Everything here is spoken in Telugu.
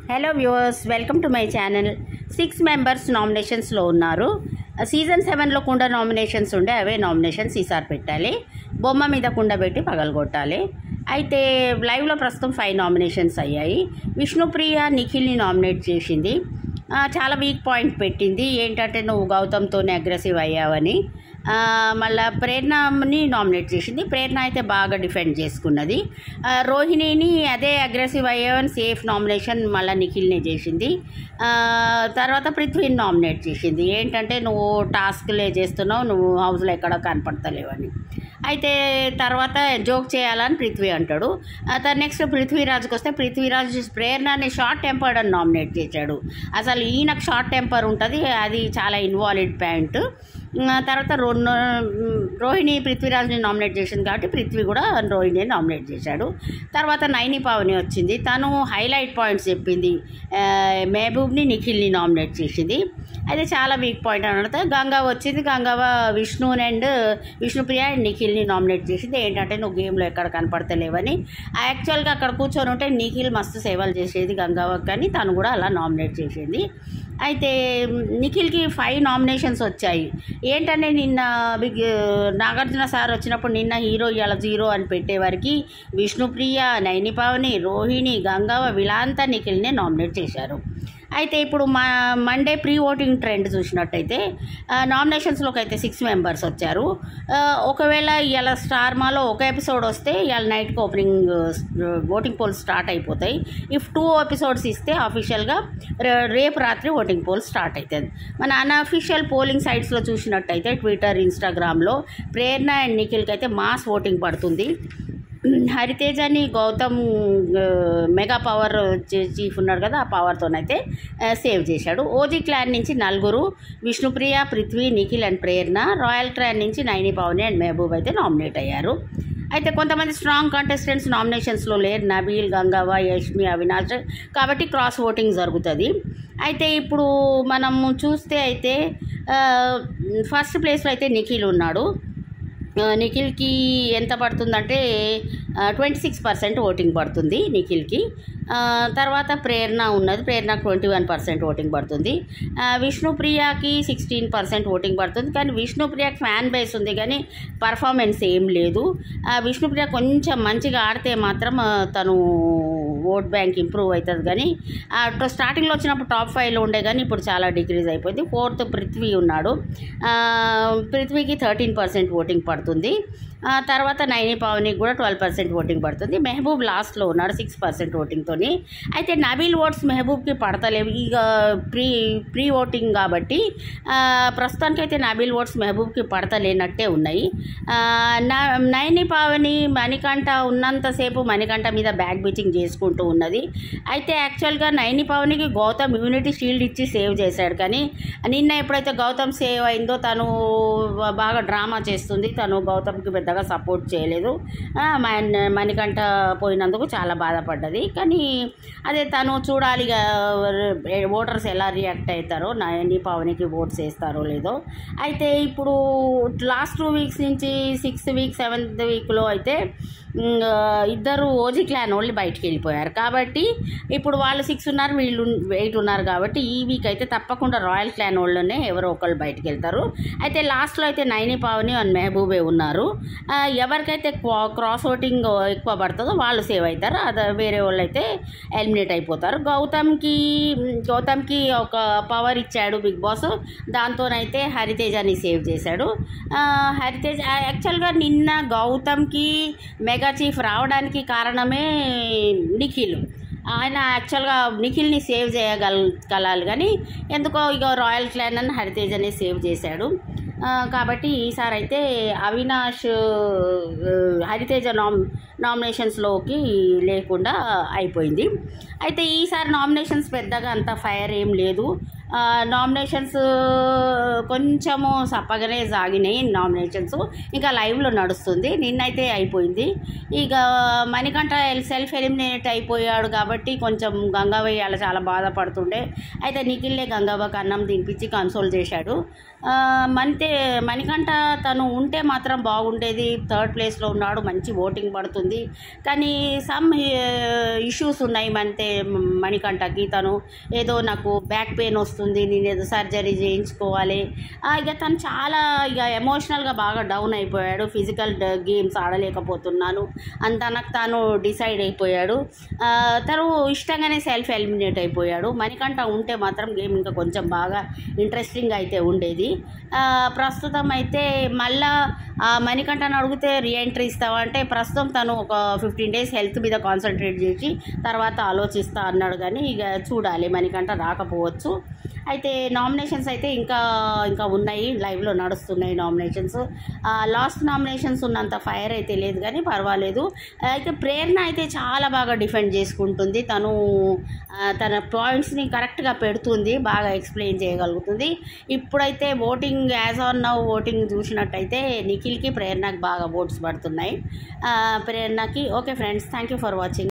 hello viewers welcome to my channel six members నామినేషన్స్లో ఉన్నారు సీజన్ సెవెన్లో కుండ నామినేషన్స్ ఉండే అవే నామినేషన్స్ ఈసారి పెట్టాలి బొమ్మ మీద కుండ పెట్టి పగలగొట్టాలి అయితే లైవ్లో ప్రస్తుతం ఫైవ్ నామినేషన్స్ అయ్యాయి విష్ణుప్రియ నిఖిల్ని నామినేట్ చేసింది ఆ, చాలా వీక్ పాయింట్ పెట్టింది ఏంటంటే నువ్వు గౌతమ్తోనే అగ్రెసివ్ అయ్యావని ఆ, మళ్ళా ప్రేరణని నామినేట్ చేసింది ప్రేరణ అయితే బాగా డిఫెండ్ చేసుకున్నది ఆ, రోహిణిని అదే అగ్రెసివ్ అయ్యావని సేఫ్ నామినేషన్ మళ్ళీ నిఖిల్నే చేసింది ఆ, తర్వాత పృథ్వీని నామినేట్ చేసింది ఏంటంటే నువ్వు టాస్క్లే చేస్తున్నావు నువ్వు హౌస్లో ఎక్కడ కనపడతలేవని అయితే తర్వాత జోక్ చేయాలని పృథ్వీ అంటాడు ఆ తర్వాత నెక్స్ట్ పృథ్వీరాజ్కి వస్తే పృథ్వీరాజ్ ప్రేరణని షార్ట్ టెంపర్డ్ అని నామినేట్ చేశాడు అసలు ఈయనకు షార్ట్ టెంపర్ ఉంటుంది అది చాలా ఇన్వాలిడ్ పాయింట్ ఆ తర్వాత రెండు రోహిణి పృథ్వీరాజ్ని నామినేట్ చేసింది కాబట్టి పృథ్వీ కూడా రోహిణిని నామినేట్ చేశాడు తర్వాత నైని పావని వచ్చింది తను హైలైట్ పాయింట్స్ చెప్పింది ఆ, మహబూబ్ని నిఖిల్ని నామినేట్ చేసింది అయితే చాలా వీక్ పాయింట్ అని గంగా వచ్చింది గంగవ విష్ణుని అండ్ విష్ణుప్రియ అండ్ నిఖిల్ని నామినేట్ చేసింది ఏంటంటే నువ్వు గేమ్లో ఎక్కడ కనపడతలేవని యాక్చువల్గా అక్కడ కూర్చొని ఉంటే నిఖిల్ మస్తు సేవలు చేసేది గంగావక్ కానీ తను కూడా అలా నామినేట్ చేసింది అయితే నిఖిల్కి ఫైవ్ నామినేషన్స్ వచ్చాయి ఏంటంటే నిన్న బిగ్ నాగార్జున సార్ వచ్చినప్పుడు నిన్న హీరో ఇవాళ జీరో అని పెట్టేవారికి విష్ణుప్రియ నైనిపావని రోహిణి గంగవ వీళ్ళంతా నిఖిల్నే నామినేట్ చేశారు అయితే ఇప్పుడు మా మండే ప్రీ ఓటింగ్ ట్రెండ్ చూసినట్టయితే ఆ, నామినేషన్స్లోకి అయితే సిక్స్ మెంబర్స్ వచ్చారు ఆ, ఒకవేళ ఇవాళ స్టార్ మాలో ఒక ఎపిసోడ్ వస్తే ఇవాళ నైట్కి ఓపెనింగ్ ఓటింగ్ పోల్స్ స్టార్ట్ అయిపోతాయి ఇఫ్ టూ ఎపిసోడ్స్ ఇస్తే అఫీషియల్గా రేపు రాత్రి ఓటింగ్ పోల్ స్టార్ట్ అవుతుంది మన అన్అఫీషియల్ పోలింగ్ సైట్స్లో చూసినట్టయితే ట్విట్టర్ ఇన్స్టాగ్రామ్లో ప్రేరణ అండ్ నిఖిల్కి అయితే మాస్ ఓటింగ్ పడుతుంది హరితేజని గౌతమ్ ఆ, మెగా పవర్ చీ- చీఫ్ ఉన్నాడు కదా ఆ పవర్తోనైతే ఆ, సేవ్ చేశాడు ఓజీ క్లాన్ నుంచి నలుగురు Vishnupriya Prithvi Nikhil and Prerana royal clan నుంచి నైని పవని అండ్ మహబూబ్ అయితే నామినేట్ అయ్యారు అయితే కొంతమంది స్ట్రాంగ్ కంటెస్టెంట్స్ నామినేషన్స్లో లేరు నబీల్ గంగావా యష్మి అవినాష్ కాబట్టి క్రాస్ ఓటింగ్ జరుగుతుంది అయితే ఇప్పుడు మనం చూస్తే అయితే ఫస్ట్ ప్లేస్లో అయితే నిఖిల్ ఉన్నాడు ఆ, నిఖిల్కి ఎంత పడుతుందంటే ట్వంటీ సిక్స్ పర్సెంట్ ఓటింగ్ పడుతుంది నిఖిల్కి ఆ, తర్వాత ప్రేరణ ఉన్నది Prerana twenty one percent voting పడుతుంది ఆ, విష్ణుప్రియకి సిక్స్టీన్ పర్సెంట్ ఓటింగ్ పడుతుంది కానీ విష్ణుప్రియకి ఫ్యాన్ బేస్ ఉంది కానీ పర్ఫార్మెన్స్ ఏం లేదు ఆ, విష్ణుప్రియ కొంచెం మంచిగా ఆడితే మాత్రం ఆ, తను ఓట్ బ్యాంక్ ఇంప్రూవ్ అవుతుంది కానీ ఆ, ట- స్టార్టింగ్లో వచ్చినప్పుడు టాప్ ఫైవ్లో ఉండే కానీ ఇప్పుడు చాలా డిక్రీజ్ అయిపోయింది ఫోర్త్ పృథ్వీ ఉన్నాడు ఆ, పృథ్వీకి థర్టీన్ పర్సెంట్ ఓటింగ్ పడుతుంది ఆ, తర్వాత నైని పావనికి కూడా ట్వెల్వ్ పర్సెంట్ ఓటింగ్ పడుతుంది మెహబూబ్ లాస్ట్లో ఉన్నాడు సిక్స్ పర్సెంట్ ఓటింగ్తోని అయితే నబీల్ ఓట్స్ మెహబూబ్కి పడతలేవు ఇక ప్రీ ప్రీ ఓటింగ్ కాబట్టి ఆ, ప్రస్తుతానికైతే నబీల్ ఓట్స్ మెహబూబ్కి పడతలేనట్టే ఉన్నాయి ఆ, నా- నైని పావని మణికంఠ ఉన్నంతసేపు మణికంఠ మీద బ్యాక్ బిచింగ్ చేసుకుంటూ ఉన్నది అయితే యాక్చువల్గా నైని పావనికి గౌతమ్ ఇమ్యూనిటీ షీల్డ్ ఇచ్చి సేవ్ చేశాడు కానీ నిన్న ఎప్పుడైతే గౌతమ్ సేవ్ అయిందో తను బాగా డ్రామా చేస్తుంది తను గౌతమ్కి పెద్దగా సపోర్ట్ చేయలేదు ఆ, మన- మణికంఠ పోయినందుకు చాలా బాధపడ్డది కానీ అదే తను చూడాలి ఇక ఓటర్స్ ఎలా రియాక్ట్ అవుతారో నయని పావనికి ఓట్స్ వేస్తారో లేదో అయితే ఇప్పుడు లాస్ట్ టూ వీక్స్ నుంచి సిక్స్త్ వీక్ సెవెంత్ వీక్లో అయితే ఉమ్, ఇద్దరు ఓజీ క్లాన్ వాళ్ళు బయటికి వెళ్ళిపోయారు కాబట్టి ఇప్పుడు వాళ్ళు సిక్స్ ఉన్నారు వీళ్ళు ఎయిట్ ఉన్నారు కాబట్టి ఈ వీక్ అయితే తప్పకుండా రాయల్ క్లాన్ వాళ్ళనే ఎవరో ఒకళ్ళు బయటికి వెళ్తారు అయితే లాస్ట్లో అయితే నైని పావని అండ్ మెహబూబే ఉన్నారు ఆ, ఎవరికైతే క్వా- క్రాస్ ఓటింగ్ ఎక్కువ పడుతుందో వాళ్ళు సేవ్ అవుతారు అది వేరే వాళ్ళు అయితే ఎలిమినేట్ అయిపోతారు గౌతమ్కి గౌతమ్కి ఒక పవర్ ఇచ్చాడు బిగ్ బాస్ దాంతోనైతే హరితేజని సేవ్ చేశాడు ఆ, హరితేజ్ ఆ, యాక్చువల్గా నిన్న గౌతమ్కి మెగా చీఫ్ రావడానికి కారణమే నిఖిల్ ఆయన యాక్చువల్గా నిఖిల్ని సేవ్ చేయగల గలాలి కానీ ఎందుకో ఇక రాయల్ క్లాన్ అని హరితేజనే సేవ్ చేశాడు ఆ, కాబట్టి ఈసారి అయితే అవినాష్ ఆ, హరితేజ నామ్ నామినేషన్స్లోకి లేకుండా అయిపోయింది అయితే ఈసారి నామినేషన్స్ పెద్దగా అంత ఫైర్ ఏం లేదు నామినేషన్స్ కొంచెము సప్పగానే సాగినాయి నామినేషన్స్ ఇంకా లైవ్లో నడుస్తుంది నిన్నైతే అయిపోయింది ఇక మణికంఠ సెల్ఫ్ ఎలిమినేట్ అయిపోయాడు కాబట్టి కొంచెం గంగవ్వ అలా చాలా బాధపడుతుండే అయితే నిఖిల్లే గంగవ్వకి అన్నం తినిపించి కన్సోల్ చేశాడు ఆ, మంతే మణికంఠ తను ఉంటే మాత్రం బాగుండేది థర్డ్ ప్లేస్లో ఉన్నాడు మంచి ఓటింగ్ పడుతుంది కానీ సమ్ ఇష్యూస్ ఉన్నాయి మంతే మణికంఠకి తను ఏదో నాకు బ్యాక్ పెయిన్ వస్తుంది నేను ఏదో సర్జరీ చేయించుకోవాలి ఆ, ఇక తను చాలా ఇక ఎమోషనల్గా బాగా డౌన్ అయిపోయాడు ఫిజికల్ గేమ్స్ ఆడలేకపోతున్నాను అని తనకు తాను డిసైడ్ అయిపోయాడు ఆ, తను ఇష్టంగానే సెల్ఫ్ ఎలిమినేట్ అయిపోయాడు మణికంఠ ఉంటే మాత్రం గేమ్ ఇంకా కొంచెం బాగా ఇంట్రెస్టింగ్ అయితే ఉండేది ఆ, ప్రస్తుతం అయితే మళ్ళా ఆ మణికంఠను అడిగితే రీఎంట్రీ ఇస్తావా అంటే ప్రస్తుతం తను ఒక ఫిఫ్టీన్ డేస్ హెల్త్ మీద కాన్సన్ట్రేట్ చేసి తర్వాత ఆలోచిస్తా అన్నాడు కానీ ఇక చూడాలి మణికంఠ రాకపోవచ్చు అయితే నామినేషన్స్ అయితే ఇంకా ఇంకా ఉన్నాయి లైవ్లో నడుస్తున్నాయి నామినేషన్స్ లాస్ట్ నామినేషన్స్ ఉన్నంత ఫైర్ అయితే లేదు కానీ పర్వాలేదు అయితే ప్రేరణ అయితే చాలా బాగా డిఫెండ్ చేసుకుంటుంది తను ఆ, తన పాయింట్స్ని కరెక్ట్గా పెడుతుంది బాగా ఎక్స్ప్లెయిన్ చేయగలుగుతుంది ఇప్పుడైతే voting as on now voting చూసినట్టయితే నిఖిల్కి ప్రేరణకి బాగా ఓట్స్ పడుతున్నాయి ఆ, ప్రేరణకి okay friends thank you for watching